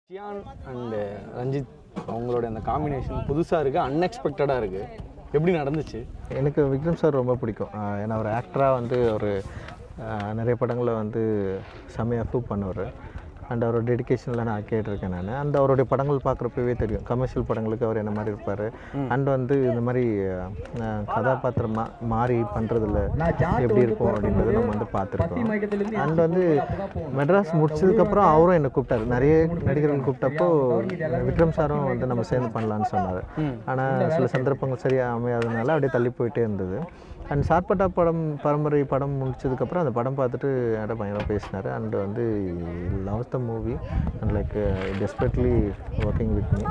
Cyan and Ranjith அவங்களோட அந்த combination புதுசாக இருக்குது அன்எக்ஸ்பெக்டடாக இருக்குது எப்படி நடந்துச்சு எனக்கு விக்ரம் சார் ரொம்ப பிடிக்கும் ஆஹ் ஏன்னா ஒரு ஆக்டராக வந்து ஒரு ஆஹ் நிறைய படங்களில் வந்து செம்மையாக ப்ரூவ் பண்ணவர் அண்ட் அவரோட டெடிகேஷனில் நான் கேட்டிருக்கேன் நான் அந்த அவருடைய படங்கள் பார்க்குறப்பவே தெரியும் கமர்ஷியல் படங்களுக்கு அவர் என்ன மாதிரி இருப்பார் அண்ட் வந்து இந்த மாதிரி ஆஹ் கதாபாத்திரமாக மாறி பண்ணுறதுல எப்படி இருக்கும் அப்படின்றத நம்ம வந்து பார்த்துருக்கோம் அண்ட் வந்து மெட்ராஸ் முடிச்சதுக்கப்புறம் அவரும் என்னை கூப்பிட்டாரு நிறைய நடிகர்கள் கூப்பிட்டப்போ விக்ரம் சாரும் வந்து நம்ம சேர்ந்து பண்ணலான்னு சொன்னார் ஆனால் சில சந்தர்ப்பங்கள் சரியாக அமையாததுனால அப்படியே தள்ளி போயிட்டே இருந்தது அண்ட் சார்பட்டா படம் பரம்பரை படம் முடிச்சதுக்கப்புறம் அந்த படம் பார்த்துட்டு என்கிட்ட பயங்கரமாக பேசினார் அண்ட் வந்து love the movie and like desperately working with me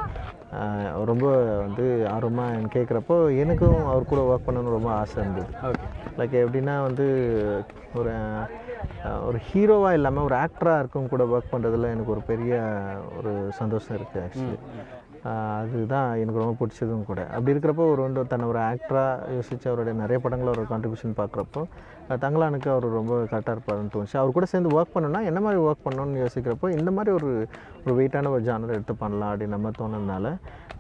ரொம்ப வந்து ஆர்வமாக எனக்கு கேட்குறப்போ எனக்கும் அவர் கூட ஒர்க் பண்ணணும்னு ரொம்ப ஆசை இருந்தது ஓகே லைக் எப்படின்னா வந்து ஒரு அஹ், ஒரு ஹீரோவாக இல்லாமல் ஒரு ஆக்டராக இருக்கும் கூட ஒர்க் பண்ணுறதுல எனக்கு ஒரு பெரிய ஒரு சந்தோஷம் இருக்குது ஆக்சுவலி அதுதான் எனக்கு ரொம்ப பிடிச்சதும் கூட அப்படி இருக்கிறப்போ ஒரு வந்து தன்னை ஒரு ஆக்டராக யோசிச்சு அவருடைய நிறைய படங்கள் ஒரு கான்ட்ரிபியூஷன் பார்க்குறப்போ தங்களானுக்கு அவர் ரொம்ப கரெக்டாக இருப்பாருன்னு தோணுச்சு அவர் கூட சேர்ந்து ஒர்க் பண்ணணும்னா என்ன மாதிரி ஒர்க் பண்ணணும்னு யோசிக்கிறப்போ இந்த மாதிரி ஒரு ஒரு வெயிட்டான ஒரு ஜானர் எடுத்து பண்ணலாம் அப்படின்னு நம்ம தோணுனால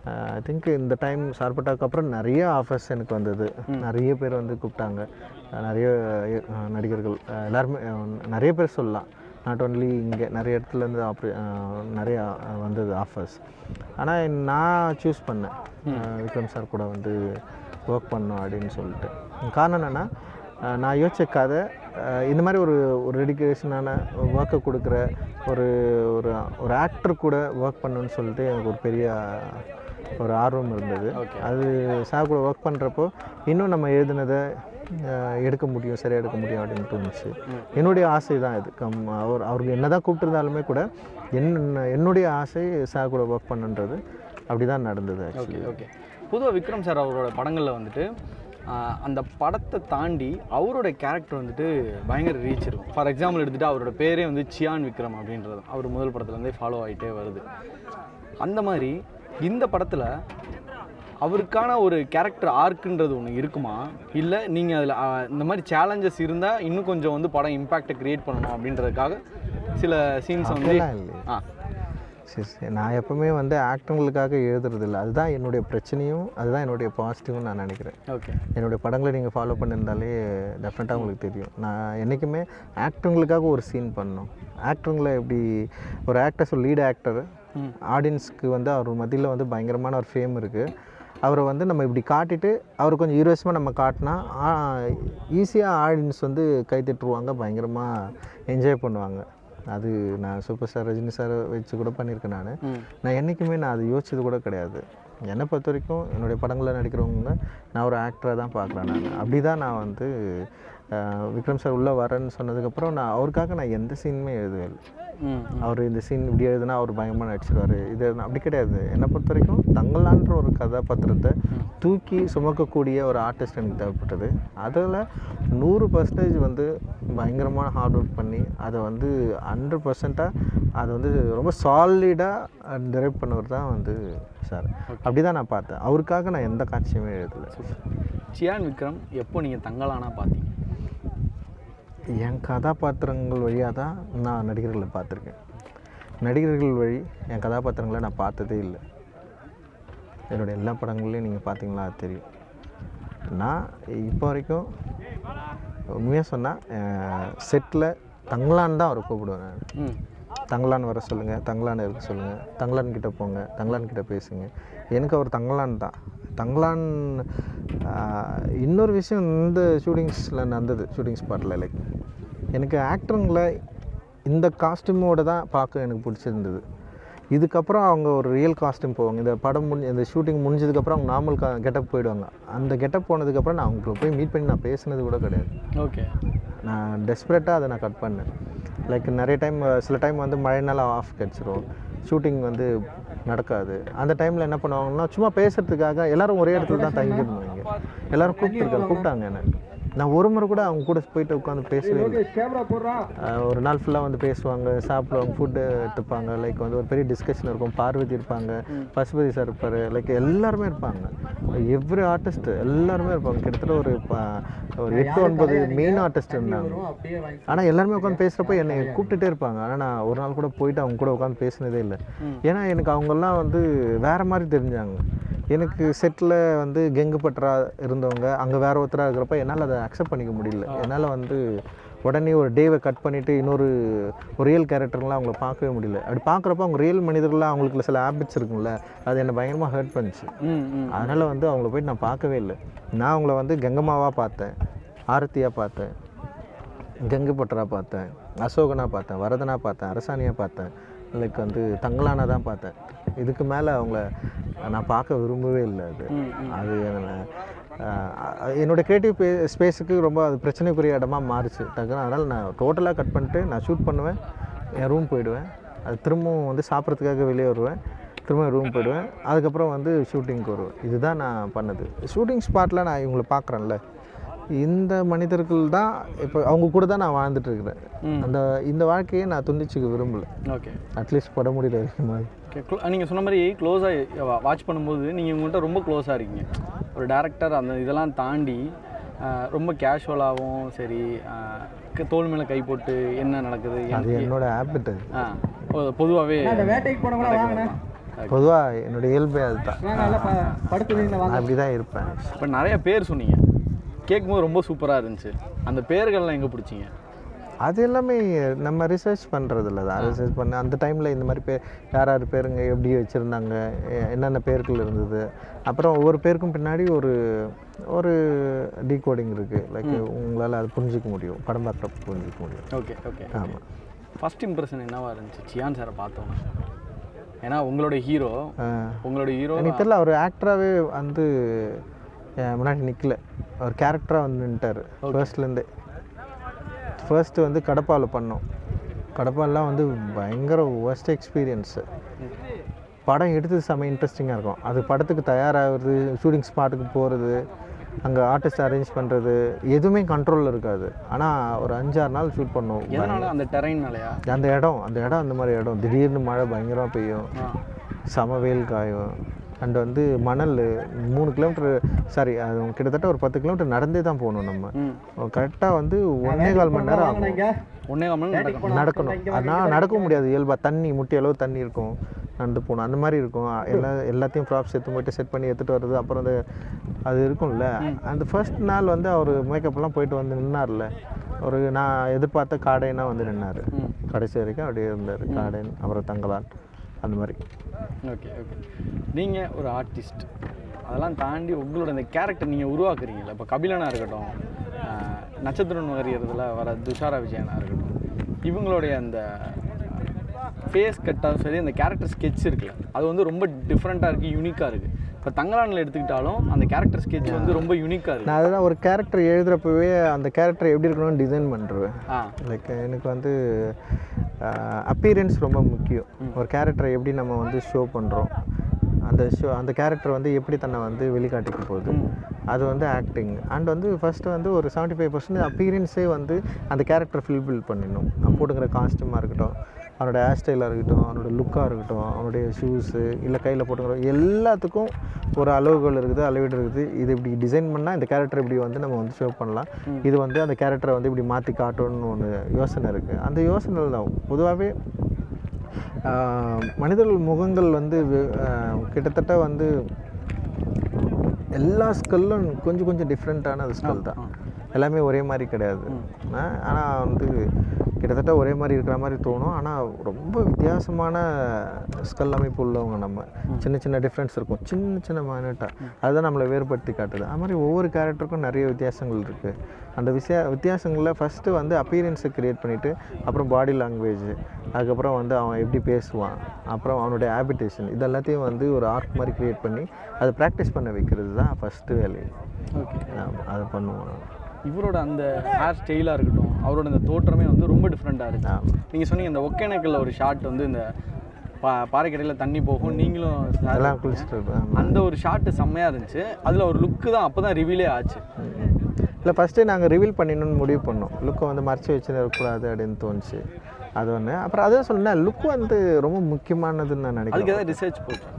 ஐ திங்க் இந்த டைம் சார்பட்டாக்கு அப்புறம் நிறைய ஆஃபர்ஸ் எனக்கு வந்தது நிறைய பேர் வந்து கூப்பிட்டாங்க அஹ் நிறைய அஹ் நடிகர்கள் அஹ் எல்லாருமே அஹ் நிறைய பேர் சொல்லலாம் நாட் ஒன்லி இங்கே நிறைய இடத்துலேருந்து ஆப்ரே நிறைய அஹ் வந்தது ஆஃபர்ஸ் ஆனால் நான் சூஸ் பண்ணேன் அஹ் விக்ரம் சார் கூட வந்து ஒர்க் பண்ணோம் அப்படின்னு சொல்லிட்டு காரணம் என்னென்னா நான் யோசிச்ச கதை அஹ் இந்த மாதிரி ஒரு ஒரு டெடிக்கேஷனான ஒர்க்கை கொடுக்குற ஒரு ஒரு ஒரு ஆக்டர் கூட ஒர்க் பண்ணணும்னு சொல்லிட்டு எனக்கு ஒரு பெரிய ஒரு ஆர்வம் இருந்தது Okay. அது சார் கூட ஒர்க் பண்ணுறப்போ இன்னும் நம்ம எழுதுனதை அஹ், எடுக்க முடியும் சரியாக எடுக்க முடியும் அப்படின்னு தோணுச்சு என்னுடைய ஆசை தான் இது கம் அவர் அவருக்கு என்ன தான் கூப்பிட்டுருந்தாலுமே கூட என்ன என்னுடைய ஆசை சார் கூட ஒர்க் பண்ணுன்றது அப்படி தான் நடந்தது ஓகே ஆக்சுவலி ஓகே பொதுவாக விக்ரம் சார் அவரோட படங்களில் வந்துட்டு ஆஹ், அந்த படத்தை தாண்டி அவரோட கேரக்டர் வந்துட்டு பயங்கர ரீச் இருக்கும் ஃபார் எக்ஸாம்பிள் எடுத்துகிட்டு அவரோட பேரே வந்து சியான் விக்ரம் அப்படின்றது அவர் முதல் படத்துலேருந்தே ஃபாலோ ஆகிட்டே வருது அந்த மாதிரி இந்த படத்தில் அவருக்கான ஒரு கேரக்டர் ஆர்க்குன்றது ஒன்று இருக்குமா இல்லை நீங்கள் அதில் இந்த மாதிரி சேலஞ்சஸ் இருந்தால் இன்னும் கொஞ்சம் வந்து படம் இம்பேக்டை க்ரியேட் பண்ணணும் அப்படின்றதுக்காக சில சீன்ஸ் வந்து அப்படிலாம் இல்லையே. ஆ சரி சரி நான் எப்பவுமே வந்து ஆக்டவங்களுக்காக எழுதுறது இல்லை அதுதான் என்னுடைய பிரச்சனையும் அதுதான் என்னுடைய பாசிட்டிவும் நான் நினைக்கிறேன் ஓகே என்னுடைய படங்களை நீங்கள் ஃபாலோ பண்ணியிருந்தாலே டெஃபினட்டாக உங்களுக்கு தெரியும் நான் என்றைக்குமே ஆக்டருங்களுக்காக ஒரு சீன் பண்ணணும் ஆக்டருங்களை எப்படி ஒரு ஆக்டர்ஸ் ஒரு லீட் ஆக்டர் ஆடியன்ஸ்க்கு வந்து அவர் மத்தியில் வந்து பயங்கரமான ஒரு ஃபேம் இருக்குது அவரை வந்து நம்ம இப்படி காட்டிட்டு அவர் கொஞ்சம் ஹீரோயிசமாக நம்ம காட்டினா ஈஸியாக ஆடியன்ஸ் வந்து கை தட்டுருவாங்க பயங்கரமாக என்ஜாய் பண்ணுவாங்க அது நான் சூப்பர் ஸ்டார் ரஜினி சார் வச்சு கூட பண்ணியிருக்கேன் நான் ம் நான் என்றைக்குமே நான் அது யோசிச்சது கூட கிடையாது என்னை பொறுத்த வரைக்கும் என்னுடைய படங்களில் நடிக்கிறவங்க நான் ஒரு ஆக்டராக தான் பார்க்குறேன் நான் அப்படி தான் நான் வந்து அஹ், விக்ரம் சார் உள்ளே வரேன்னு சொன்னதுக்கப்புறம் நான் அவருக்காக நான் எந்த சீனுமே எழுதவே இல்லை ம் அவர் இந்த சீன் இப்படி எழுதுனா அவர் பயங்கரமாக நடிச்சிருவார் இது எழுதுனா- அப்படி கிடையாது என்னை பொறுத்த வரைக்கும் தங்கலான்ற ஒரு கதாபாத்திரத்தை தூக்கி சுமக்கக்கூடிய ஒரு ஆர்டிஸ்ட் எனக்கு தேவைப்பட்டது அதில் நூறு பர்சன்டேஜ் வந்து பயங்கரமான ஹார்ட் ஒர்க் பண்ணி அதை வந்து ஹண்ட்ரட் பர்சண்ட்டாக அதை வந்து ரொம்ப சாலிடாக டிரைவ் பண்ணவர் தான் வந்து சார் அப்படி தான் நான் பார்த்தேன் அவருக்காக நான் எந்த காட்சியுமே எழுதலை சியான் விக்ரம் எப்போ நீங்கள் தங்கலானா பார்த்தீங்க என் கதாபாத்திரங்கள் வழியாக தான் நான் நடிகர்களை பார்த்துருக்கேன் நடிகர்கள் வழி என் கதாபாத்திரங்களை நான் பார்த்ததே இல்லை என்னோட எல்லா படங்கள்லையும் நீங்கள் பார்த்தீங்களா அது தெரியும் நான் இப்போ வரைக்கும் உண்மையாக சொன்னால் செட்டில் தங்கலான் தான் அவரை கூப்பிடுவேன் நான் ம் தங்கலான் வர சொல்லுங்கள் தங்கலான் இருக்க சொல்லுங்கள் தங்கலான் கிட்ட போங்க தங்கலான் கிட்ட பேசுங்க எனக்கு அவர் தங்கலான் தான் தங்கலான் ஆஹ், இன்னொரு விஷயம் இந்த ஷூட்டிங்ஸில் நடந்தது ஷூட்டிங் ஸ்பாட்டில் லைக் எனக்கு ஆக்டருங்களை இந்த காஸ்டியூமோட தான் பார்க்க எனக்கு பிடிச்சிருந்தது இதுக்கப்புறம் அவங்க ஒரு ரியல் காஸ்டியூம் போவாங்க இந்த படம் முடிஞ்சு இந்த ஷூட்டிங் முடிஞ்சதுக்கப்புறம் அவங்க நார்மல் கா கெட்டப் போயிடுவாங்க அந்த கெட்டப் போனதுக்கப்புறம் நான் அவங்களை போய் மீட் பண்ணி நான் பேசுனது கூட கிடையாது ஓகே நான் டெஸ்பரேட்டாக அதை நான் கட் பண்ணேன் லைக் நிறைய டைம் சில டைம் வந்து மழைனால ஆஃப் கிடச்சிரும் ஷூட்டிங் வந்து நடக்காது அந்த டைமில் என்ன பண்ணுவாங்கன்னா சும்மா பேசுறதுக்காக எல்லாரும் ஒரே இடத்துல தான் தங்கியிருந்தோம் இங்கே எல்லாரும் கூப்பிட்டுருக்காங்க கூப்பிட்டாங்க என்ன நான் ஒரு முறை கூட அவங்க கூட போயிட்டு உட்காந்து பேசவே இல்லை ஆஹ் ஒரு நாள் ஃபுல்லாக வந்து பேசுவாங்க சாப்பிடுவாங்க ஃபுட்டு எடுத்துப்பாங்க லைக் வந்து ஒரு பெரிய டிஸ்கஷன் இருக்கும் பார்வதி இருப்பாங்க பசுபதி சார் இருப்பார் லைக் எல்லாருமே இருப்பாங்க எவ்ரி ஆர்டிஸ்ட் எல்லாருமே இருப்பாங்க கிட்டத்தட்ட ஒரு ப- ஒரு எட்டு ஒன்பது மெயின் ஆர்டிஸ்ட் இருந்தாங்க ஆனால் எல்லாருமே உட்காந்து பேசுகிறப்ப என்னை கூப்பிட்டுட்டே இருப்பாங்க ஆனால் நான் ஒரு நாள் கூட போயிட்டு அவங்க கூட உட்காந்து பேசினதே இல்லை ஏன்னா எனக்கு அவங்கெல்லாம் வந்து வேற மாதிரி தெரிஞ்சாங்க எனக்கு செட்டில் வந்து கெங்கு பற்றா இருந்தவங்க அங்கே வேற ஒருத்தராக இருக்கிறப்ப என்னால் அதை அக்செப்ட் பண்ணிக்க முடியல என்னால் வந்து உடனே ஒரு டேவை கட் பண்ணிவிட்டு இன்னொரு ஒரு ரியல் கேரக்டர்லாம் அவங்கள பார்க்கவே முடியல அப்படி பார்க்குறப்ப அவங்க ரியல் மனிதர்களாக அவங்களுக்கு சில ஹேபிட்ஸ் இருக்கும்ல அது என்னை பயங்கரமாக ஹர்ட் பண்ணுச்சு ம் ம் அதனால் வந்து அவங்கள போயிட்டு நான் பார்க்கவே இல்லை நான் அவங்கள வந்து கங்கம்மாவாக பார்த்தேன் ஆரத்தியாக பார்த்தேன் கங்கை பட்டரா பார்த்தேன் அசோகனா பார்த்தேன் வரதனா பார்த்தேன் அரசாணியாக பார்த்தேன் லைக் வந்து தங்கலானா தான் பார்த்தேன் இதுக்கு மேலே அவங்கள நான் பார்க்க விரும்பவே இல்லை அது ம் ம் அது என்ன- ஆஹ் என்னோட கிரியேட்டிவ் ஸ்பேஸுக்கு ரொம்ப அது பிரச்சனைக்குரிய இடமா மாறுச்சு டக்குன்னு அதனால் நான் டோட்டலாக கட் பண்ணிட்டு நான் ஷூட் பண்ணுவேன் என் ரூம் போயிடுவேன் அது திரும்பவும் வந்து சாப்பிட்றதுக்காக வெளியே வருவேன் திரும்ப ரூம் போயிடுவேன் அதுக்கப்புறம் வந்து ஷூட்டிங்க்கு வருவேன் இதுதான் நான் பண்ணது ஷூட்டிங் ஸ்பாட்டில் நான் இவங்களை பார்க்குறேன்ல இந்த மனிதர்கள் தான் இப்போ அவங்க கூட தான் நான் வாழ்ந்துட்டு இருக்கிறேன் ம். அந்த இந்த வாழ்க்கையை நான் துண்டிச்சுக்க விரும்பல ஓகே அட்லீஸ்ட் பட முடியல வரைக்கும் மாதிரி ஓகே நீங்கள் சொன்ன மாதிரி க்ளோஸாக வாட்ச் பண்ணும்போது நீங்கள் இவங்கள்ட்ட ரொம்ப க்ளோஸாக இருக்கீங்க ஒரு டேரக்டர் அந்த இதெல்லாம் தாண்டி ஆஹ், ரொம்ப கேஷுவலாகவும் சரி ஆஹ், க- தோள் மேலே கை போட்டு என்ன நடக்குது அது என்னோட ஹேபிட் அது ஆ பொதுவாகவே வேட்டைக்கு போனவங்கள வாங்கினேன் பொதுவாக என்னோட இயல்பே அதுதான் நல்லா படுத்துறீங்க நான் அப்படி தான் இருப்பேன் இப்போ நிறைய பேர் சொன்னீங்க கேட்கும்போது ரொம்ப சூப்பராக இருந்துச்சு அந்த பேர்கள்லாம் எங்கே பிடிச்சிங்க அது எல்லாமே நம்ம ரிசர்ச் பண்ணுறதில்ல தான் ரிசர்ச் பண்ண அந்த டைமில் இந்த மாதிரி பேர் யார் யார் பேருங்க எப்படி வச்சுருந்தாங்க என்னென்ன பேர்கள் இருந்தது அப்புறம் ஒவ்வொரு பேருக்கும் பின்னாடி ஒரு ஒரு டீகோடிங் இருக்குது லைக் உங்களால் அது புரிஞ்சிக்க முடியும் படம் பார்க்குறப்ப புரிஞ்சிக்க முடியும் ஓகே ஓகே ஆமாம் ஃபர்ஸ்ட் இம்ப்ரெஷன் என்னவா இருந்துச்சு சியான் சாரை பார்த்தோம் ஏன்னா உங்களோட ஹீரோ உங்களோட ஹீரோ எனக்கு தெரியல அவர் ஆக்டராகவே வந்து என் முன்னாடி நிற்கல அவர் கேரக்டராக வந்து நின்ட்டார் ஃபர்ஸ்ட்லேருந்தே ஃபர்ஸ்ட்டு வந்து கடப்பாவில் பண்ணோம் கடப்பாலாம் வந்து பயங்கர ஒர்ஸ்ட் எக்ஸ்பீரியன்ஸு படம் எடுத்தது செம்ம இன்ட்ரெஸ்டிங்காக இருக்கும் அது படத்துக்கு தயாராகிறது ஷூட்டிங் ஸ்பாட்டுக்கு போகிறது அங்கே ஆர்டிஸ்ட் அரேஞ்ச் பண்ணுறது எதுவுமே கண்ட்ரோலில் இருக்காது ஆனால் ஒரு அஞ்சாறு நாள் ஷூட் பண்ணோம் எதனால அந்த டெரைன்னாலயா அந்த இடம் அந்த இடம் அந்த மாதிரி இடம் திடீர்னு மழை பயங்கரமாக பெய்யும் ஆ செம வெயில் காயும் அண்ட் வந்து மணல் மூணு கிலோமீட்டர் சாரி அது கிட்டத்தட்ட ஒரு பத்து கிலோமீட்டர் நடந்தே தான் போகணும் நம்ம ம் கரெக்டாக வந்து ஒன்றே கால் மணி நேரம் ஆகும் ஒன்னே கால் மணி நேரம் நடக்கும் நடக்கணும் அதனால் நடக்க முடியாது இயல்பாக தண்ணி முட்டி அளவு தண்ணி இருக்கும் நடந்து போகணும் அந்த மாதிரி இருக்கும் எல்லா எல்லாத்தையும் ப்ராப்ஸ் எடுத்து போயிட்டு செட் பண்ணி எடுத்துகிட்டு வர்றது அப்புறம் அந்த அது இருக்கும்ல அந்த ஃபர்ஸ்ட் நாள் வந்து அவர் மேக்கப்லாம் போயிட்டு வந்து நின்னார்ல ஒரு நான் எதிர்பார்த்த காடைனா வந்து நின்னார் ம் கடைசி வரைக்கும் அப்படியே இருந்தார் காடைன் அப்புறம் தங்கலான் அந்த மாதிரி ஓகே ஓகே நீங்கள் ஒரு ஆர்டிஸ்ட் அதெல்லாம் தாண்டி உங்களோட இந்த கேரக்டர் நீங்கள் உருவாக்குறீங்கல்ல இப்போ கபிலனா இருக்கட்டும் ஆஹ், நட்சத்திரம் வரைகிறதுல வர துஷாரா விஜயனா இருக்கட்டும் இவங்களுடைய அந்த ஃபேஸ் கட்டாலும் சரி அந்த கேரக்டர் ஸ்கெட்ச் இருக்குல்ல அது வந்து ரொம்ப டிஃப்ரெண்ட்டாக இருக்குது யூனிக்காக இருக்குது இப்போ தங்கலானில் எடுத்துக்கிட்டாலும் அந்த கேரக்டர் ஸ்கெட்ச் வந்து ரொம்ப யூனிக்காக இருக்குது நான் அதுதான் ஒரு கேரக்டர் எழுதுறப்பவே அந்த கேரக்டர் எப்படி இருக்கணும்னு டிசைன் பண்ணுறேன் ஆ லைக் எனக்கு வந்து அப்பீரியன்ஸ் ரொம்ப முக்கியம் ஒரு கேரக்டரை எப்படி நம்ம வந்து ஷோ பண்ணுறோம் அந்த ஷோ அந்த கேரக்டர் வந்து எப்படி தன்னை வந்து வெளிக்காட்டிக்க போகுது அது வந்து ஆக்டிங் அண்ட் வந்து ஃபஸ்ட்டு வந்து ஒரு செவன்ட்டி ஃபைவ் பர்சன்ட் அப்பீரியன்ஸே வந்து அந்த கேரக்டர் ஃபில்பில் பண்ணிடணும் அவன் போட்டுக்கிற காஸ்டியூமாக இருக்கட்டும் அவனோட ஹேர் ஸ்டைலாக இருக்கட்டும் அவனோட லுக்காக இருக்கட்டும் அவனுடைய ஷூஸு இல்லை கையில் போட்டுக்கிற எல்லாத்துக்கும் ஒரு அளவுகள் இருக்குது அளவீடு இருக்குது இது இப்படி டிசைன் பண்ணால் இந்த கேரக்டர் இப்படி வந்து நம்ம வந்து ஷோ பண்ணலாம் இது வந்து அந்த கேரக்டரை வந்து இப்படி மாற்றி காட்டணும்னு ஒன்று யோசனை இருக்குது அந்த யோசனை தான் பொதுவாகவே மனிதர்கள் முகங்கள் வந்து வெ- ஆஹ் கிட்டத்தட்ட வந்து எல்லா ஸ்கல்லும் கொஞ்சம் கொஞ்சம் டிஃப்ரெண்ட்டான ஸ்கல் தான் எல்லாமே ஒரே மாதிரி கிடையாது ஆனால் வந்து கிட்டத்தட்ட ஒரே மாதிரி இருக்கிற மாதிரி தோணும் ஆனால் ரொம்ப வித்தியாசமான ஸ்கல் அமைப்பு உள்ளவங்க நம்ம சின்ன சின்ன டிஃப்ரென்ஸ் இருக்கும் சின்ன சின்ன மைனட்டாக அதுதான் நம்மளை வேறுபடுத்தி காட்டுது அது மாதிரி ஒவ்வொரு கேரக்டருக்கும் நிறைய வித்தியாசங்கள் இருக்குது அந்த விஷய வித்தியாசங்களில் ஃபஸ்ட்டு வந்து அப்பீரியன்ஸை க்ரியேட் பண்ணிவிட்டு அப்புறம் பாடி லாங்குவேஜ் அதுக்கப்புறம் வந்து அவன் எப்படி பேசுவான் அப்புறம் அவனுடைய ஹேபிடேஷன் இது எல்லாத்தையும் வந்து ஒரு ஆர்ட் மாதிரி க்ரியேட் பண்ணி அதை ப்ராக்டிஸ் பண்ண வைக்கிறது தான் ஃபஸ்ட்டு வேலை ஓகே ஆமா, அதை பண்ணுவோம் இவரோட அந்த ஹேர் ஸ்டைலாக இருக்கட்டும் அவரோட அந்த தோற்றமே வந்து ரொம்ப டிஃப்ரெண்ட்டாக இருக்கு ஆமா. நீங்கள் சொன்னீங்க இந்த ஒகேனக்கல்ல ஒரு ஷாட் வந்து இந்த பா பாறைக்கடையில் தண்ணி போகும் நீங்களும் sir அதெல்லாம் குளிச்சுட்டு இருப்பேன். ஆமா. அந்த ஒரு ஷாட்டு செம்மையாக இருந்துச்சு அதில் ஒரு லுக்கு தான் அப்போ தான் ரிவீலே ஆச்சு இல்லை ஃபஸ்ட்டு நாங்கள் ரிவீல் பண்ணிடணும்னு முடிவு பண்ணோம் லுக்கை வந்து மறைச்சி வச்சுன்னு இருக்கக்கூடாது அப்படின்னு தோணுச்சு அது ஒன்று அப்புறம் அதே சொன்னேன் லுக் வந்து ரொம்ப முக்கியமானதுன்னு நான் அதுக்கு நினைக்கிறேன் ஏதாவது ரிசர்ச் போச்சு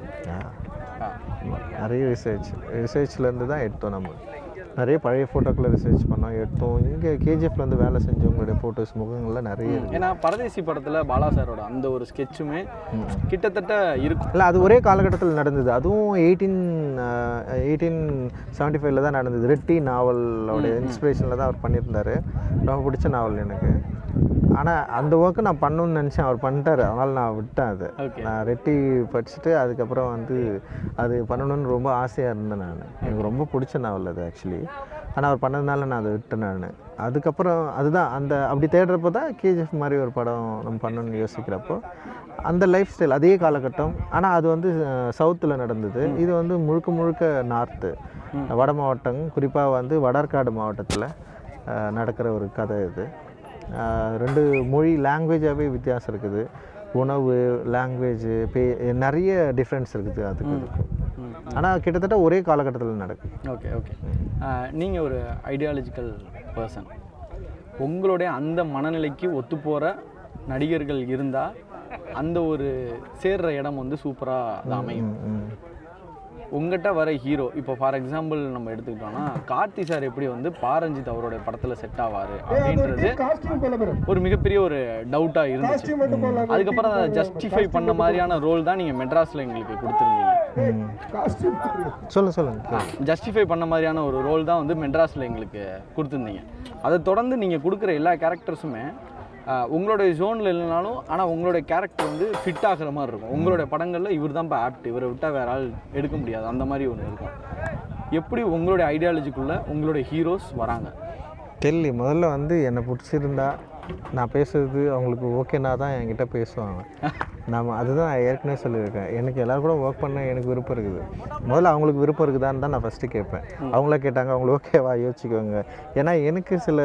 ஆ. நிறைய ரிசர்ச் ரிசர்ச்லேருந்து தான் எடுத்தோம் நம்ம நிறைய பழைய ஃபோட்டோக்களை ரிசர்ச் பண்ணோம் எடுத்தோம் இங்கே கேஜிஎஃப்லேருந்து வேலை செஞ்சவங்களுடைய ஃபோட்டோஸ் முகங்கள்லாம் நிறைய இருக்கு ஏன்னா பரதேசி படத்துல பாலா சாரோட அந்த ஒரு ஸ்கெட்சுமே கிட்டத்தட்ட இருக்கும் இல்லை அது ஒரே காலகட்டத்தில் நடந்தது அதுவும் எயிட்டீன் எயிட்டீன் செவன்ட்டி ஃபைவ்ல தான் நடந்தது ரெட்டி நாவலோட இன்ஸ்பிரேஷனில் தான் அவர் பண்ணியிருந்தாரு ரொம்ப பிடிச்ச நாவல் எனக்கு ஆனால் அந்த ஒர்க்கு நான் பண்ணணும்னு நினச்சேன் அவர் பண்ணிட்டாரு அதனால் நான் விட்டேன் அது Okay. நான் ரெட்டி படிச்சுட்டு அதுக்கப்புறம் வந்து அது பண்ணணும்னு ரொம்ப ஆசையாக இருந்தேன் நான் எனக்கு ரொம்ப பிடிச்ச நாவல் அது ஆக்சுவலி ஆனால் அவர் பண்ணதுனால நான் அதை விட்டேன் நான் அதுக்கப்புறம் அதுதான் அந்த அப்படி தேடுறப்போ தான் கேஜிஎஃப் மாதிரி ஒரு படம் நம்ம பண்ணணும்னு யோசிக்கிறப்போ அந்த லைஃப் ஸ்டைல் அதே காலகட்டம் ஆனால் அது வந்து சவுத்தில் நடந்தது இது வந்து முழுக்க முழுக்க நார்த்து வட மாவட்டம் குறிப்பாக வந்து வடர்காடு மாவட்டத்தில் நடக்கிற ஒரு கதை இது அஹ், ரெண்டு மொழி லாங்குவேஜாகவே வித்தியாசம் இருக்குது உணவு லாங்குவேஜ் பே நிறைய டிஃப்ரென்ஸ் இருக்குது அதுக்கு இதுக்கும் ஆனால் கிட்டத்தட்ட ஒரே காலகட்டத்தில் நடக்குது ஓகே ஓகே நீங்கள் ஒரு ஐடியாலஜிக்கல் பர்சன் உங்களுடைய அந்த மனநிலைக்கு ஒத்து போகிற நடிகர்கள் இருந்தால் அந்த ஒரு சேர்ற இடம் வந்து சூப்பராக அது அமையும் ம், ம். உங்ககிட்ட வர ஹீரோ இப்போ ஃபார் எக்ஸாம்பிள் நம்ம எடுத்துக்கிட்டோம்னா கார்த்தி சார் எப்படி வந்து பாரஞ்சித் அவரோட படத்தில் செட் ஆவார் அப்படின்றது காஸ்டியூம் போல பெரும் ஒரு மிகப்பெரிய ஒரு டவுட்டாக இருந்துச்சு காஸ்டியூம் மட்டும் போடலாம் அதுக்கப்புறம் அதை ஜஸ்டிஃபை பண்ண மாதிரியான ரோல் தான் நீங்கள் மெட்ராஸில் எங்களுக்கு கொடுத்துருந்தீங்க ம். காஸ்டியூம் சொல்லுங்க சொல்லுங்க ஜஸ்டிஃபை பண்ண மாதிரியான ஒரு ரோல் தான் வந்து மெட்ராஸில் எங்களுக்கு கொடுத்துருந்தீங்க அதை தொடர்ந்து நீங்கள் கொடுக்குற எல்லா கேரக்டர்ஸுமே ஆஹ், உங்களுடைய ஜோனில் இல்லைனாலும் ஆனால் உங்களுடைய கேரக்டர் வந்து ஃபிட் ஆகுற மாதிரி இருக்கும் உங்களுடைய படங்களில் இவர் தான் இப்போ ஆப்ட் இவரை விட்டால் வேற ஆள் எடுக்க முடியாது அந்த மாதிரி ஒன்று இருக்கும் எப்படி உங்களுடைய ஐடியாலஜிக்குள்ளே உங்களுடைய ஹீரோஸ் வராங்க தெரியல முதல்ல வந்து என்னை பிடிச்சிருந்தா நான் பேசுறது அவங்களுக்கு ஓகேனா தான் என்கிட்ட பேசுவாங்க நாம அதுதான் நான் ஏற்கனவே சொல்லியிருக்கேன் எனக்கு எல்லாரும் கூட ஒர்க் பண்ண எனக்கு விருப்பம் இருக்குது முதல்ல அவங்களுக்கு விருப்பம் இருக்குதான்னு தான் நான் ஃபஸ்ட்டு கேட்பேன் அவங்கள கேட்டாங்க அவங்களுக்கு ஓகேவா யோசிச்சுக்கோங்க ஏன்னா எனக்கு சில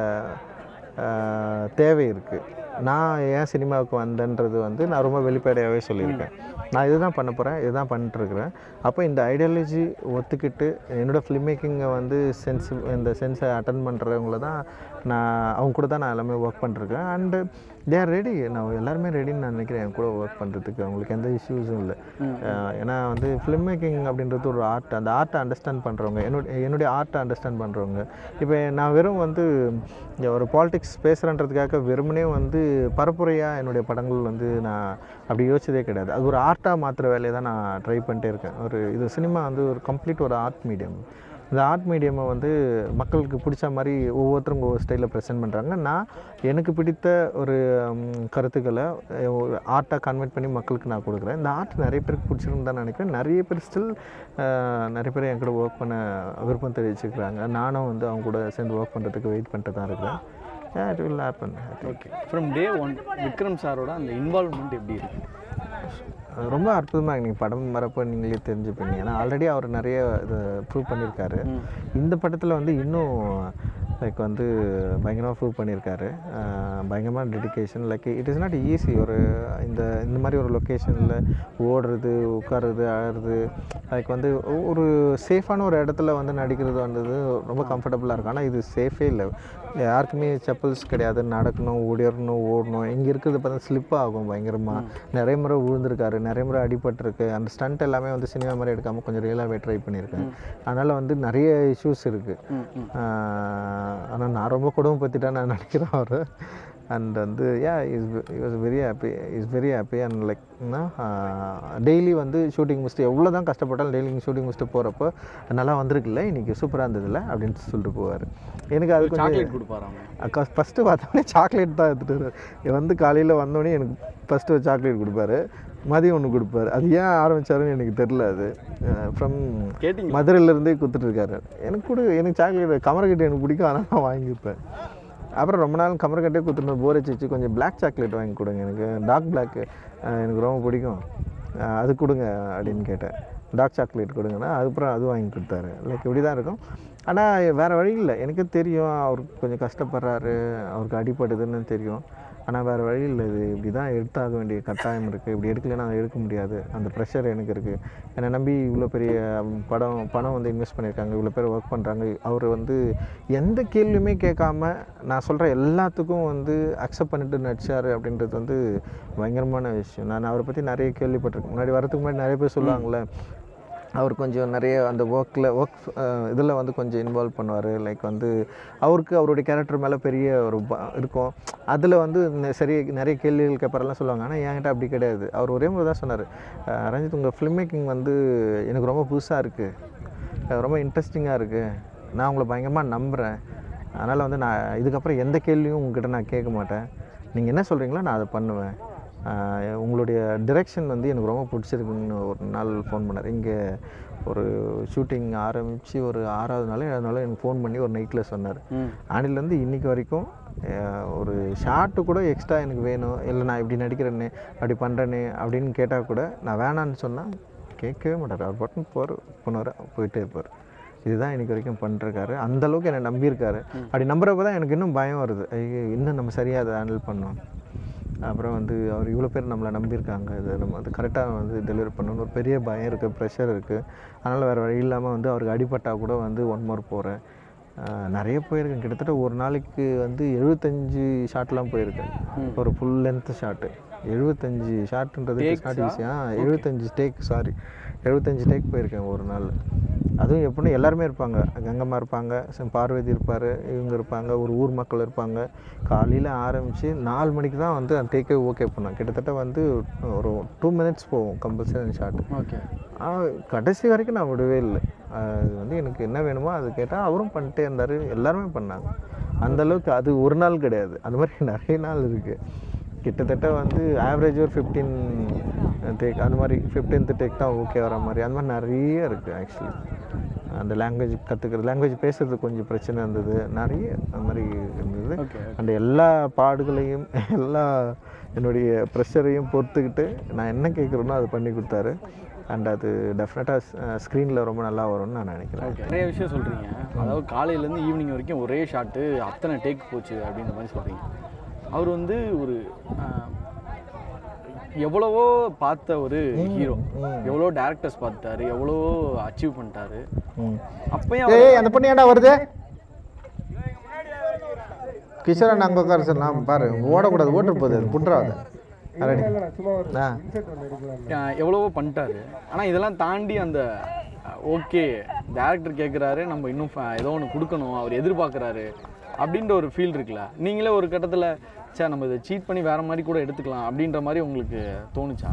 ஆஹ், தேவை இருக்குது நான் ஏன் சினிமாவுக்கு வந்தேன்றது வந்து நான் ரொம்ப வெளிப்படையாகவே சொல்லியிருக்கேன் நான் இதுதான் பண்ண போகிறேன் இதுதான் பண்ணிட்டுருக்குறேன் அப்போ இந்த ஐடியாலஜி ஒத்துக்கிட்டு என்னோட ஃபிலிம் மேக்கிங்கை வந்து சென்ஸ் இந்த சென்ஸை அட்டன் பண்ணுறவங்கள தான் நான் அவங்க கூட தான் நான் எல்லாமே ஒர்க் பண்ணிருக்கேன் அண்டு தே ஆர் ரெடி நான் எல்லாருமே ரெடின்னு நான் நினைக்கிறேன் என் கூட ஒர்க் பண்ணுறதுக்கு அவங்களுக்கு எந்த இஷ்யூஸும் இல்லை அஹ் ஏன்னா வந்து ஃபிலிம் மேக்கிங் அப்படின்றது ஒரு ஆர்ட் அந்த ஆர்ட்டை அண்டர்ஸ்டாண்ட் பண்ணுறவங்க என்னுடைய என்னுடைய ஆர்ட்டை அண்டர்ஸ்டாண்ட் பண்ணுறவங்க இப்போ நான் வெறும் வந்து இங்க ஒரு பாலிடிக்ஸ் பேசுகிறன்றதுக்காக வெறுமனே வந்து பரப்புரையாக என்னுடைய படங்கள் வந்து நான் அப்படி யோசிச்சதே கிடையாது அது ஒரு ஆர்ட்டாக மாற்றுற வேலையை தான் நான் ட்ரை பண்ணிட்டே இருக்கேன் ஒரு இது சினிமா வந்து ஒரு கம்ப்ளீட் ஒரு ஆர்ட் மீடியம் இந்த ஆர்ட் மீடியமை வந்து மக்களுக்கு பிடிச்ச மாதிரி ஒவ்வொருத்தரும் ஒவ்வொரு ஸ்டைலில் ப்ரெசென்ட் பண்ணுறாங்க நான் எனக்கு பிடித்த ஒரு ம், கருத்துக்களை ஆர்ட்டாக கன்வெர்ட் பண்ணி மக்களுக்கு நான் கொடுக்குறேன் இந்த ஆர்ட் நிறைய பேருக்கு பிடிச்சிருந்து தான் நினைக்கிறேன் நிறைய பேர் ஸ்டில் நிறைய பேர் என் கூட ஒர்க் பண்ண விருப்பம் தெரிவிச்சுக்கிறாங்க நானும் வந்து அவங்க கூட சேர்ந்து ஒர்க் பண்ணுறதுக்கு வெயிட் பண்ணிட்டு தான் இருக்கிறேன் it will happen okay from day one Vikram சாரோட அந்த இன்வால்வ்மெண்ட் எப்படி இருக்கு அது ரொம்ப அற்புதமாக நீங்கள் படம் வரப்போ நீங்களே தெரிஞ்சுப்பீங்க ஏன்னா ஆல்ரெடி அவர் நிறைய இதை ப்ரூவ் பண்ணியிருக்காரு இந்த படத்தில் வந்து இன்னும் லைக் வந்து பயங்கரமாக ப்ரூவ் பண்ணியிருக்காரு அஹ் பயங்கரமான dedication like it is not easy ஒரு இந்த இந்த மாதிரி ஒரு லொக்கேஷனில் ஓடுறது உட்காருறது அழறது லைக் வந்து ஒரு சேஃபான ஒரு இடத்துல வந்து நடிக்கிறது வந்தது ரொம்ப கம்ஃபர்டபுளாக இருக்கும் ஆனால் இது சேஃபே இல்லை யாருக்குமே செப்பல்ஸ் கிடையாது நடக்கணும் ஓடிடணும் ஓடணும் இங்கே இருக்கிறது பார்த்தா ஸ்லிப் ஆகும் பயங்கரமாக நிறைய முறை விழுந்திருக்காரு நிறைய முறை அடிபட்டிருக்கு அந்த ஸ்டண்ட் எல்லாமே வந்து சினிமா மாதிரி எடுக்காமல் கொஞ்சம் ரியலாகவே ட்ரை பண்ணியிருக்கேன் அதனால் வந்து நிறைய இஷ்யூஸ் இருக்குது ஆனால் நான் ரொம்ப கொடுமைப்படுத்திட்டேன் நான் நினைக்கிறேன் அவர் அண்ட் வந்து yeah is was very happy is very happy and like daily வந்து ஷூட்டிங் முடிச்சுட்டு எவ்வளோ தான் கஷ்டப்பட்டாலும் டெய்லி ஷூட்டிங் முடிச்சுட்டு போகிறப்போ நல்லா வந்திருக்குல்ல இன்றைக்கி சூப்பராக இருந்ததில்ல அப்படின்னு சொல்லிட்டு போவார் எனக்கு அது கொஞ்சம் சாக்லேட் கொடுப்பாரு அவங்க அக்கா ஃபஸ்ட்டு பார்த்தோன்னே சாக்லேட் தான் எடுத்துகிட்டு வருவார் இவர் வந்து காலையில் வந்தோடனே எனக்கு ஃபஸ்ட்டு ஒரு சாக்லேட் கொடுப்பாரு மதியம் ஒன்று கொடுப்பாரு அது ஏன் ஆரம்பிச்சாருன்னு எனக்கு தெரில அது ஃப்ரம் கேட்டிங்க மதுரையிலேருந்தே கொடுத்துட்ருக்காரு எனக்கு கொடு எனக்கு சாக்லேட் கமரக்கட்டு எனக்கு பிடிக்கும் ஆனால் நான் வாங்கிப்பேன் அப்புறம் ரொம்ப நாள் கமரக்கட்டே கொடுத்துருந்தேன் போர் வச்சு கொஞ்சம் பிளாக் சாக்லேட் வாங்கி கொடுங்க எனக்கு டார்க் பிளாக் எனக்கு ரொம்ப பிடிக்கும் அஹ் அது கொடுங்க அப்படின்னு கேட்டேன் டார்க் சாக்லேட் கொடுங்கன்னா அதுக்கப்புறம் அது வாங்கி கொடுத்தாரு லைக் இப்படி தான் இருக்கும் ஆனால் வேறு வழி இல்லை எனக்கு தெரியும் அவருக்கு கொஞ்சம் கஷ்டப்படுறாரு அவருக்கு அடிப்படுதுன்னு தெரியும் ஆனால் வேறு வழி இல்லை இது இப்படி தான் எடுத்தாக வேண்டிய கட்டாயம் இருக்குது இப்படி எடுக்கலைன்னா அதை எடுக்க முடியாது அந்த ப்ரெஷர் எனக்கு இருக்குது என்னை நம்பி இவ்வளோ பெரிய ம், படம் பணம் வந்து இன்வெஸ்ட் பண்ணியிருக்காங்க இவ்வளோ பேர் ஒர்க் பண்ணுறாங்க அவர் வந்து எந்த கேள்வியுமே கேட்காம நான் சொல்கிற எல்லாத்துக்கும் வந்து அக்செப்ட் பண்ணிட்டு நடிச்சார் அப்படின்றது வந்து பயங்கரமான விஷயம் நான் அவரை பற்றி நிறைய கேள்விப்பட்டிருக்கேன் முன்னாடி வரதுக்கு முன்னாடி நிறைய பேர் சொல்லுவாங்கள்ல அவர் கொஞ்சம் நிறைய அந்த ஒர்க்கில் ஒர்க் இதில் வந்து கொஞ்சம் இன்வால்வ் பண்ணுவார் லைக் வந்து அவருக்கு அவருடைய கேரக்டர் மேலே பெரிய ஒரு ப- இருக்கும் அதில் வந்து நெ- சரி நிறைய கேள்விகள் கேட்பாரெல்லாம் சொல்லுவாங்க ஆனால் என்கிட்ட அப்படி கிடையாது அவர் ஒரே முறை தான் சொன்னார் ரஞ்சித் உங்கள் ஃபில்ம் மேக்கிங் வந்து எனக்கு ரொம்ப புதுசாக இருக்குது ரொம்ப இன்ட்ரெஸ்டிங்காக இருக்குது நான் உங்களை பயங்கரமாக நம்புகிறேன் அதனால் வந்து நான் இதுக்கப்புறம் எந்த கேள்வியும் உங்ககிட்ட நான் கேட்க மாட்டேன் நீங்கள் என்ன சொல்கிறீங்களோ நான் அதை பண்ணுவேன் ஆஹ் உங்களுடைய டிரெக்ஷன் வந்து எனக்கு ரொம்ப பிடிச்சிருக்குன்னு ஒரு நாள் ஃபோன் பண்ணார் இங்கே ஒரு ஷூட்டிங் ஆரம்பித்து ஒரு ஆறாவது நாள் ஏழாவது நாள் எனக்கு ஃபோன் பண்ணி ஒரு நைட்டில் சொன்னார் ம் அன்னிலேருந்து இன்றைக்கி வரைக்கும் ஆஹ் ஒரு ஷார்ட்டு கூட எக்ஸ்ட்ரா எனக்கு வேணும் இல்லை நான் இப்படி நடிக்கிறேன்னு அப்படி பண்ணுறேன்னு அப்படின்னு கேட்டால் கூட நான் வேணான்னு சொன்னால் கேட்கவே மாட்டார் அவர் பட்டன் போகிற போனார் போயிட்டே இருப்பார் இதுதான் இன்னைக்கு வரைக்கும் பண்ணிருக்காரு அந்த அளவுக்கு என்னை நம்பியிருக்காரு அப்படி நம்புறப்ப தான் எனக்கு இன்னும் பயம் வருது ஐயோ இன்னும் நம்ம சரியாக அதை ஹேண்டில் பண்ணோம் அப்புறம் வந்து அவர் இவ்வளோ பேர் நம்மளை நம்பியிருக்காங்க இதை நம்ம அது கரெக்டாக வந்து டெலிவரி பண்ணணும்னு ஒரு பெரிய பயம் இருக்குது ப்ரெஷர் இருக்குது அதனால் வேறு வழி இல்லாமல் வந்து அவருக்கு அடிபட்டால் கூட வந்து ஒன் மோர் போகிறேன் நிறைய போயிருக்கேன் கிட்டத்தட்ட ஒரு நாளைக்கு வந்து எழுபத்தஞ்சு ஷாட்லாம் போயிருக்கேன் ஒரு ஃபுல் லென்த் ஷாட்டு எழுபத்தஞ்சு ஷாட்டுன்றது Takes நாட் ஆ? ஈஸியாக எழுபத்தஞ்சு டேக் சாரி எழுபத்தஞ்சு டேக் போயிருக்கேன் ஒரு நாள் அதுவும் எப்படின்னா எல்லாருமே இருப்பாங்க கங்கம்மா இருப்பாங்க சம் பார்வதி இருப்பார் இவங்க இருப்பாங்க ஒரு ஊர் மக்கள் இருப்பாங்க காலையில் ஆரம்பித்து நாலு மணிக்கு தான் வந்து அந்த டேக்கே ஓகே பண்ணோம் கிட்டத்தட்ட வந்து ஒரு டூ மினிட்ஸ் போகும் கம்பல்சரி ஷாட் ஓகே கடைசி வரைக்கும் நான் விடவே இல்லை அது வந்து எனக்கு என்ன வேணுமோ அது கேட்டால் அவரும் பண்ணிட்டே இருந்தார் எல்லாருமே பண்ணாங்க அந்த அளவுக்கு அது ஒரு நாள் கிடையாது அந்த மாதிரி நிறைய நாள் இருக்குது கிட்டத்தட்ட வந்து ஆவரேஜ் ஒரு ஃபிஃப்டீன் டேக் அந்த மாதிரி ஃபிஃப்டீன்த் டேக் தான் ஓகே வர மாதிரி அந்த மாதிரி நிறைய இருக்குது ஆக்சுவலி அந்த லாங்குவேஜ் கற்றுக்கிறது லாங்குவேஜ் பேசுறது கொஞ்சம் பிரச்சனை இருந்தது நிறைய அந்த மாதிரி இருந்தது ஓகே அந்த எல்லா பாடுகளையும் எல்லா என்னுடைய ப்ரெஷரையும் பொறுத்துக்கிட்டு நான் என்ன கேட்குறேனோ அது பண்ணி கொடுத்தாரு அண்ட் அது டெஃபினட்டாக ஸ்க்ரீனில் ரொம்ப நல்லா வரும்னு நான் நினைக்கிறேன் ஓகே நிறைய விஷயம் சொல்கிறீங்க அதாவது காலையிலேருந்து ஈவினிங் வரைக்கும் ஒரே ஷாட்டு அத்தனை டேக் போச்சு அப்படின்ற மாதிரி சொல்கிறீங்க அவர் வந்து ஒரு ஆஹ், எவ்வளவோ பார்த்த ஒரு ஹீரோ எவ்வளோ டேரக்டர்ஸ் பார்த்தாரு எவ்வளோ அச்சீவ் பண்ணிட்டாரு ம் அப்பயும் ஏய் அந்த பொண்ணு ஏன்டா வருது கிஷோரன் அங்கே உட்கார சார் நான் பாரு ஓடக்கூடாது ஓட்டு போகுது அது புட்டுறாது ரெடி இல்லைண்ணா, சும்மா ஒரு ஆ இன்செர்ட் ஒன்று எடுக்கலாம் ஆஹ், எவ்வளவோ பண்ணிட்டாரு ஆனால் இதெல்லாம் தாண்டி அந்த ஓகே டேரக்டர் கேட்குறாரு நம்ம இன்னும் ஃப- ஏதோ ஒன்று கொடுக்கணும் அவர் எதிர்பார்க்குறாரு அப்படின்ற ஒரு ஃபீல் இருக்குல்ல நீங்களே ஒரு கட்டத்தில் சே நம்ம இதை சீட் பண்ணி வேற மாதிரி கூட எடுத்துக்கலாம் அப்படின்ற மாதிரி உங்களுக்கு தோணுச்சா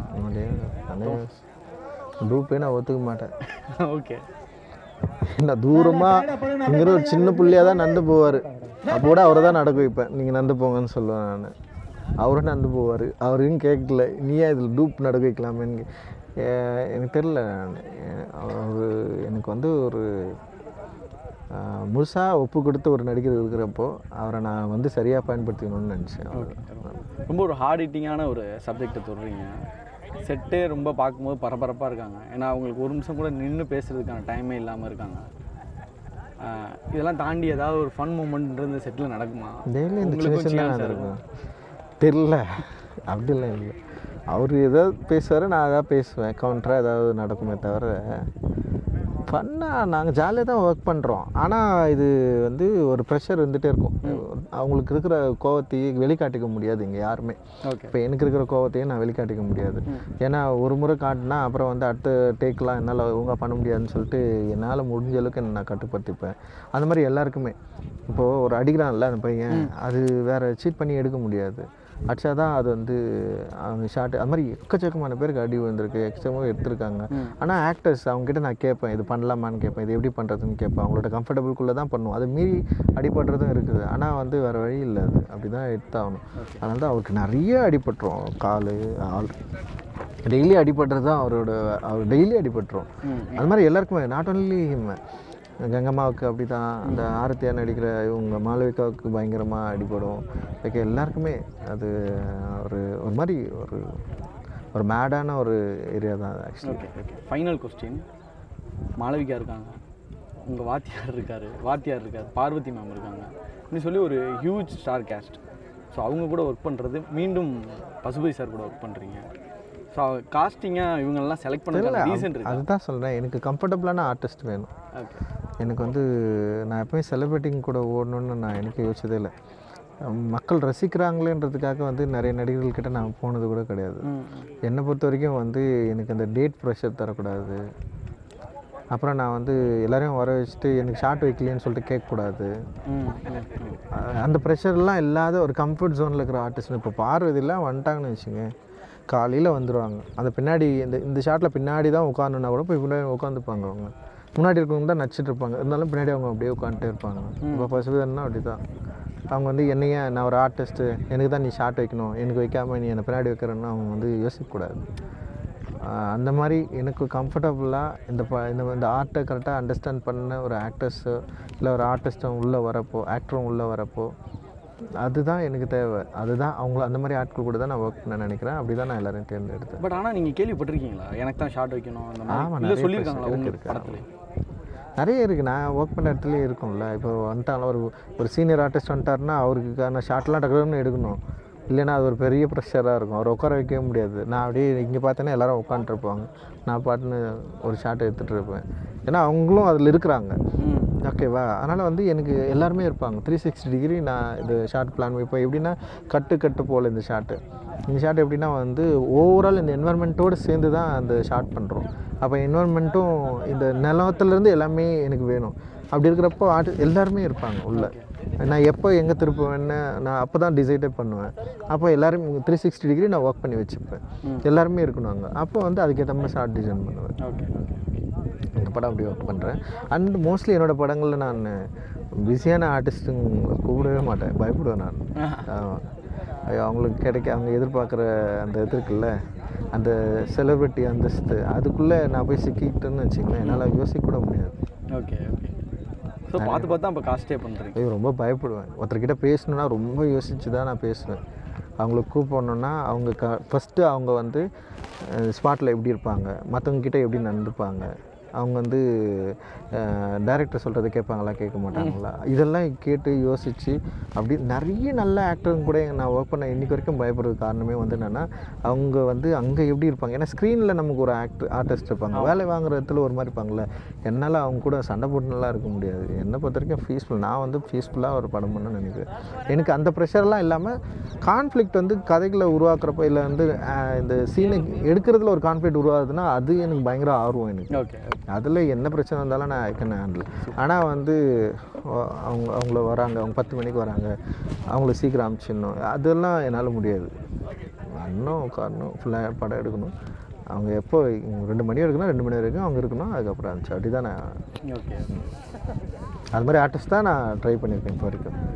குரூப்பே நான் ஒத்துக்க மாட்டேன் ஓகே நான் தூரமாக இங்கிற ஒரு சின்ன புள்ளையாக தான் நடந்து போவார் அப்போ கூட அவரை தான் நடக்க வைப்பேன் நீங்கள் நடந்து போங்கன்னு சொல்லுவேன் நான் அவரும் நடந்து போவார் அவரையும் கேட்கல நீயே இதில் டூப் நடக்க வைக்கலாமேன்னு ஏ- எனக்கு தெரில அவர் எனக்கு வந்து ஒரு முழுசாக ஒப்பு கொடுத்து ஒரு நடிகர் இருக்கிறப்போ அவரை நான் வந்து சரியாக பயன்படுத்திக்கணும்னு நினச்சேன் ரொம்ப ஒரு ஹார்ட் ஹிட்டிங்கான ஒரு சப்ஜெக்டை தொடுறீங்க செட்டே ரொம்ப பார்க்கும்போது பரபரப்பாக இருக்காங்க ஏன்னா அவங்களுக்கு ஒரு நிமிஷம் கூட நின்று பேசுறதுக்கான டைமே இல்லாமல் இருக்காங்க ஆஹ் இதெல்லாம் தாண்டி ஏதாவது ஒரு ஃபன் மூமெண்ட்ன்றது செட்டில் நடக்குமா டெய்லி இந்த சின்ன உங்களுக்கும் சின்ன chance இருக்கும் தெரில அப்படிலாம் இல்லை அவர் ஏதாவது பேசுவார் நான் ஏதாவது பேசுவேன் கவுண்டராக ஏதாவது நடக்குமே தவிர ஃபன்னாக நாங்கள் ஜாலியாக தான் ஒர்க் பண்ணுறோம் ஆனால் இது வந்து ஒரு ப்ரெஷர் இருந்துகிட்டே இருக்கும் அவங்களுக்கு இருக்கிற கோவத்தையும் வெளிக்காட்டிக்க முடியாது இங்கே யாருமே ஓகே இப்போ எனக்கு இருக்கிற கோவத்தையும் நான் வெளிக்காட்டிக்க முடியாது ஏன்னா ஒரு முறை காட்டினா அப்புறம் வந்து அடுத்த டேக்லாம் என்னால் ஒழுங்காக பண்ண முடியாதுன்னு சொல்லிட்டு என்னால் முடிஞ்ச அளவுக்கு என்னை நான் கட்டுப்படுத்திப்பேன் அந்த மாதிரி எல்லாருக்குமே இப்போது ஒரு அடிக்கிறான்ல அந்த பையன் அது வேறு சீட் பண்ணி எடுக்க முடியாது அடிச்சா தான் அது வந்து அவங்க ஷார்ட் அது மாதிரி எக்கச்சக்கமான பேருக்கு அடி விழுந்திருக்கு எக்கச்சக்கமாக எடுத்திருக்காங்க ஆனால் ஆக்டர்ஸ் அவங்ககிட்ட நான் கேட்பேன் இது பண்ணலாமான்னு கேட்பேன் இது எப்படி பண்ணுறதுன்னு கேட்பேன் அவங்களோட கம்ஃபர்டபுள்குள்ளே தான் பண்ணுவோம் அது மீறி அடிபடுறதும் இருக்குது ஆனால் வந்து வேறு வழி இல்லை அது அப்படி தான் எடுத்தாகணும் அதனால தான் அவருக்கு நிறைய அடிபட்டுரும் கால் ஆள் டெய்லி அடிபடுறது தான் அவரோட அவர் டெய்லி அடிபட்டுரும் அது மாதிரி எல்லாருக்குமே நாட் ஒன்லி கங்கம்மாவுக்கு அப்படி தான் அந்த ஆரத்தியா நடிக்கிற இவங்க மாளவிகாவுக்கு பயங்கரமாக அடிபடும் லைக் எல்லாருக்குமே அது ஒரு ஒரு மாதிரி ஒரு ஒரு மேடான ஒரு ஏரியா தான் அது actually okay okay final question Malavika இருக்காங்க உங்கள் வாத்தியார் இருக்கார் வாத்தியார் இருக்கார் பார்வதி மேம் இருக்காங்க இப்படி சொல்லி ஒரு ஹியூஜ் ஸ்டார் கேஸ்ட் ஸோ அவங்க கூட ஒர்க் பண்ணுறது மீண்டும் பசுபதி சார் கூட ஒர்க் பண்ணுறீங்க ஸோ காஸ்டிங்காக இவங்கெல்லாம் செலக்ட் பண்ண ரீசன் இருக்கு அதுதான் சொல்கிறேன் எனக்கு கம்ஃபர்டபுளான ஆர்டிஸ்ட் வேணும் ஓகே எனக்கு வந்து நான் எப்பவுமே செலிப்ரிட்டிங் கூட ஓடணும்னு நான் எனக்கு யோசிச்சதே இல்லை மக்கள் ரசிக்கிறாங்களேன்றதுக்காக வந்து நிறைய நடிகர்கள்கிட்ட நான் போனது கூட கிடையாது ம் என்னை பொறுத்த வரைக்கும் வந்து எனக்கு அந்த டேட் ப்ரெஷர் தரக்கூடாது அப்புறம் நான் வந்து எல்லாரையும் வர வச்சுட்டு எனக்கு ஷார்ட் வைக்கலையேன்னு சொல்லிட்டு கேட்கக்கூடாது ம் ம் ம் அஹ் அந்த ப்ரெஷர்லாம் இல்லாத ஒரு கம்ஃபர்ட் ஜோனில் இருக்கிற ஆர்டிஸ்ட் இப்போ பார்வதிலாம் வந்துட்டாங்கன்னு வச்சுங்க காலையில் வந்துடுவாங்க அந்த பின்னாடி இந்த இந்த ஷாட்டில் பின்னாடி தான் உட்காந்துனா கூட போய் பின்னாடி உட்காந்துப்பாங்க அவங்க முன்னாடி இருக்கவங்க தான் நடிச்சிட்டு இருப்பாங்க இருந்தாலும் பின்னாடி அவங்க அப்படியே உட்காந்துட்டே இருப்பாங்க இப்போ பசுபதன்னா அப்படி தான் அவங்க வந்து என்னைய நான் ஒரு ஆர்டிஸ்ட்டு எனக்கு தான் நீ ஷார்ட் வைக்கணும் எனக்கு வைக்காம நீ என்னை பின்னாடி வைக்கிறேன்னு அவங்க வந்து யோசிக்கக்கூடாது ஆஹ் அந்த மாதிரி எனக்கு கம்ஃபர்டபுளாக இந்த ப இந்த இந்த ஆர்ட்டை கரெக்டாக அண்டர்ஸ்டாண்ட் பண்ண ஒரு ஆக்டர்ஸோ இல்லை ஒரு ஆர்டிஸ்ட்டும் உள்ளே வரப்போ ஆக்டரும் உள்ளே வரப்போ அதுதான் எனக்கு தேவை அதுதான் அவங்கள அந்த மாதிரி ஆட்கள் கூட தான் நான் ஒர்க் பண்ண நினைக்கிறேன் அப்படி தான் நான் எல்லாரையும் தேர்ந்தெடுத்தேன் பட் ஆனால் நீங்கள் கேள்விப்பட்டிருக்கீங்களா எனக்கு தான் ஷார்ட் வைக்கணும் அந்த ஆமா, மாதிரி இல்லை நிறைய சொல்லியிருக்காங்களா பேர் உங்க இருக்கு, படத்துல நிறைய இருக்குது நான் ஒர்க் பண்ண இடத்துலயே இருக்கும்ல இப்போ வந்துட்டாங்க ஒரு ஒரு சீனியர் ஆர்டிஸ்ட் வந்துட்டாருன்னா அவருக்கான ஷார்ட்லாம் டக்குன்னு எடுக்கணும் இல்லைன்னா அது ஒரு பெரிய ப்ரெஷராக இருக்கும் அவர் உட்கார வைக்கவே முடியாது நான் அப்படியே இங்கே பார்த்தேன்னா எல்லாரும் உட்காந்துருப்பாங்க நான் பாட்டுன்னு ஒரு ஷார்ட் எடுத்துகிட்டு இருப்பேன் ஏன்னா அவங்களும் அதில் இருக்கிறாங்க ம் ஓகேவா அதனால் வந்து எனக்கு எல்லாருமே இருப்பாங்க த்ரீ சிக்ஸ்டி டிகிரி நான் இது ஷார்ட் பிளான் இப்போ எப்படின்னா கட்டு கட்டு போல் இந்த ஷார்ட்டு இந்த ஷார்ட் எப்படின்னா வந்து ஓவரால் இந்த என்வரன்மெண்ட்டோடு சேர்ந்து தான் அந்த ஷார்ட் பண்ணுறோம் அப்போ என்வரன்மெண்ட்டும் இந்த நிலத்துலேருந்து எல்லாமே எனக்கு வேணும் அப்படி இருக்கிறப்போ ஆர்ட் எல்லாருமே இருப்பாங்க உள்ள நான் எப்போ எங்கே திருப்புவேன்னு நான் அப்போ தான் டிசைடே பண்ணுவேன் அப்போ எல்லாரும் த்ரீ சிக்ஸ்டி டிகிரி நான் ஒர்க் பண்ணி வச்சுப்பேன் எல்லாருமே இருக்கணும் அங்கே அப்போ வந்து அதுக்கேற்ற மாதிரி ஷார்ட் டிசைன் பண்ணுவேன் ஓகே ஓகே இந்த படம் அப்படி ஒர்க் பண்ணுறேன் அண்ட் மோஸ்ட்லி என்னோடய படங்களில் நான் பிஸியான ஆர்டிஸ்ட்டுங்க கூப்பிடவே மாட்டேன் பயப்படுவேன் நான் ஆமா. ஐயோ, அவங்களுக்கு கிடைக்க அவங்க எதிர்பார்க்குற அந்த இது இருக்குல்ல அந்த செலிப்ரிட்டி அந்தஸ்து அதுக்குள்ளே நான் போய் சிக்கிக்கிட்டேன்னு வச்சுங்களேன் என்னால் யோசிக்க கூட முடியாது ஓகே ஓகே ஸோ பார்த்து பார்த்து அப்போ காஸ்டே பண்ணுறீங்க ஐயோ ரொம்ப பயப்படுவேன் ஒருத்தர்கிட்ட பேசணுன்னா ரொம்ப யோசிச்சு தான் நான் பேசுவேன் அவங்கள கூப்பிடணுன்னா அவங்க க ஃபஸ்ட்டு அவங்க வந்து ஸ்பாட்டில் எப்படி இருப்பாங்க மற்றவங்க கிட்ட எப்படி நடந்துப்பாங்க அவங்க வந்து டைரக்டர் சொல்கிறத கேட்பாங்களா கேட்க மாட்டாங்களா இதெல்லாம் கேட்டு யோசித்து அப்படி நிறைய நல்ல ஆக்டருங்க கூட நான் ஒர்க் பண்ண இன்னைக்கு வரைக்கும் பயப்படுறது காரணமே வந்து என்னென்னா அவங்க வந்து அங்கே எப்படி இருப்பாங்க ஏன்னா ஸ்க்ரீனில் நமக்கு ஒரு ஆக்ட் ஆர்டிஸ்ட் இருப்பாங்க வேலை வாங்குற இடத்துல ஒரு மாதிரி இருப்பாங்கல்ல என்னால் அவங்க கூட சண்டை போட்டுலாம் இருக்க முடியாது என்னை பொறுத்த வரைக்கும் பீஸ்ஃபுல் நான் வந்து பீஸ்ஃபுல்லாக ஒரு படம் பண்ண நினைக்கிறேன் எனக்கு அந்த ப்ரெஷர்லாம் இல்லாமல் கான்ஃப்ளிக்ட் வந்து கதைகளை உருவாக்குறப்ப இல்லை வந்து ஆஹ், இந்த சீனை எடுக்கிறதுல ஒரு கான்ஃப்ளிக்ட் உருவாகுதுன்னா அது எனக்கு பயங்கர ஆர்வம் எனக்கு ஓகே அதில் என்ன பிரச்சனை வந்தாலும் நான் ஐ கேன் ஹேண்டில் ஆனால் வந்து அஹ், அவங்க அவங்கள வராங்க அவங்க பத்து மணிக்கு வராங்க அவங்கள சீக்கிரம் அனுப்பிச்சிடணும் அதெல்லாம் என்னால் முடியாது இன்னும் உட்காரணும் ஃபுல்லாக படம் எடுக்கணும் அவங்க எப்போ ரெண்டு மணி எடுக்கணும் ரெண்டு மணி வரைக்கும் அவங்க இருக்கணும் அதுக்கப்புறம் அனுப்பிச்சு அப்படி தான் நான் ஓகே அது மாதிரி ஆர்டிஸ்ட் தான் நான் ட்ரை பண்ணியிருக்கேன் இப்போ வரைக்கும்